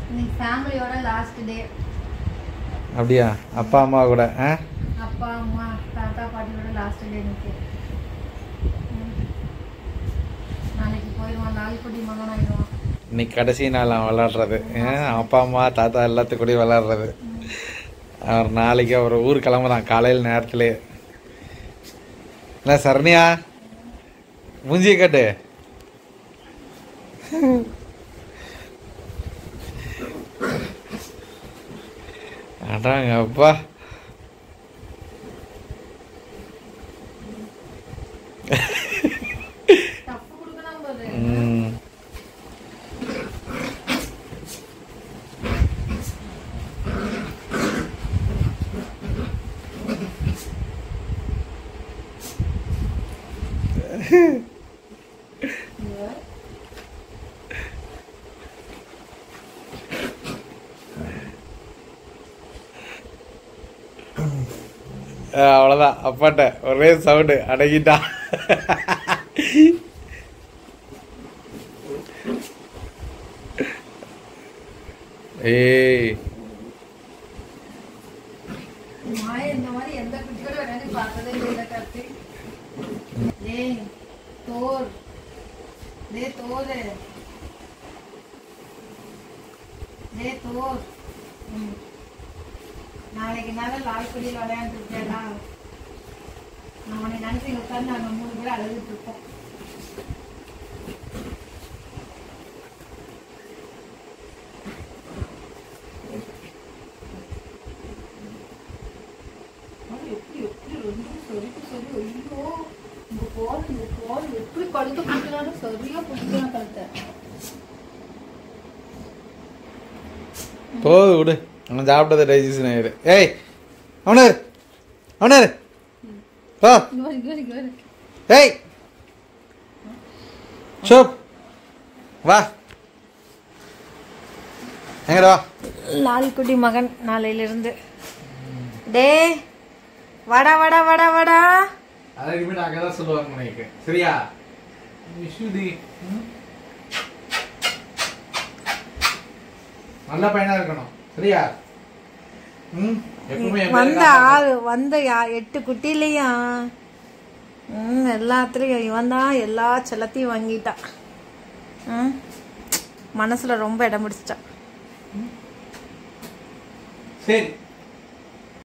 இன்னைக்கு ஃபேமிலியோட last day அப்படியா அப்பா அம்மா கூட ஆ அப்பா அம்மா தாத்தா பாட்டியோட லாஸ்ட் டே இன்னைக்கு ம். நாளைக்கு போயிடுவான் லால்குடி மகன் ஆயிடுவான் இன்னைக்கு கடைசி நாள் அவன் விளாடுறது ஏன் அப்பா அம்மா தாத்தா எல்லாத்து கூடயும் விளாடுறது அவர் நாளைக்கு அவர் ஊர் கிளம்புறான் காலையில் நேரத்துலேயே என்ன சரணியா மூஞ்சியை கட்டு அடாங்க அப்பா தப்பு கொடுக்கலாம் போது ம் அஹ் அவ்வளோதான் அப்பாட்ட ஒரே சவுண்டு அடங்கிட்டான் ஏய் மாய இந்த மாதிரி எந்த குட்டி கூட விளையாடி பார்த்ததே இல்லை கத்தி டேய் தோர் டேய் தோரு டேய் தோர் ம். நாளைக்கு நாள லால்குடியில் விளையாண்டுருக்கேடா நான் உன்னை நினைச்சு உட்காந்து நாங்கள் மூணு பேரும் அழுதுட்டு இருக்கோம் அது எப்படி எப்படி ரெண்டும் சரிக்கு சரி ஐயோ இந்த கோல் இந்த கோல் எப்படி கழுத்து பிடிக்கிறாலும் சரியா பிடிக்கிறான் கழுத்தை போது விடு அவன் சாப்பிட்டது டைஜஷன் ஆயிரு ஏய் அவனாரு அவனாரு வா இங்க வரு, இங்க வரு, இங்க வரு. ஏய் ஷோப் வா எங்கடா வா லால்குடி மகன் நாளையிலிருந்து டே வாடா வாடா வாடா வாடா அதுக்கு அங்கே தான் சொல்லுவாங்க உனக்கு சரியா விஷுதி நல்ல பையனா இருக்கணும் சரியா ம் எப்பவுமே என் வந்த பேரை ஆறு வந்த யா- எட்டு குட்டிலையா ம் எல்லாத்துலயும் இவன் தான் எல்லா செல்லத்தையும் வாங்கிட்டான் ம் மனசுல ரொம்ப இடம் பிடிச்சிட்டான் சரி